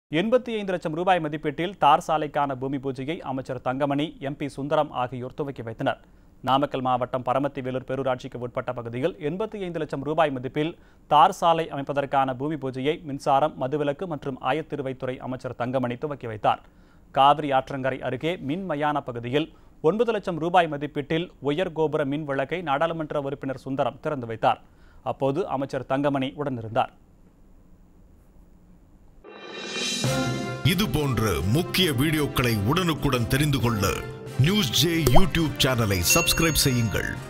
எண்பத்தி ஐந்து லட்சம் ரூபாய் மதிப்பீட்டில் தார் சாலைக்கான பூமி பூஜையை அமைச்சர் தங்கமணி எம்பி சுந்தரம் ஆகியோர் துவக்கி வைத்தனர் நாமக்கல் மாவட்டம் பரமத்தி வேலூர் பேரூராட்சிக்கு உட்பட்ட பகுதியில் எண்பத்தி ஐந்து லட்சம் ரூபாய் மதிப்பில் தார் சாலை அமைப்பதற்கான பூமி பூஜையை மின்சாரம் மதுவிலக்கு மற்றும் ஆயத்திருவைத்துறை அமைச்சர் தங்கமணி துவக்கி வைத்தார் காவிரி ஆற்றங்கரை அருகே மின் மயான பகுதியில் ஒன்பது லட்சம் ரூபாய் மதிப்பீட்டில் உயர் கோபுர மின் விளக்கை நாடாளுமன்ற உறுப்பினர் சுந்தரம் திறந்து வைத்தார் அப்போது அமைச்சர் தங்கமணி உடனிருந்தார் இது போன்ற முக்கிய வீடியோக்களை உடனுக்குடன் தெரிந்து கொள்ள நியூஸ் ஜே யூடியூப் சேனலை சப்ஸ்கிரைப் செய்யுங்கள்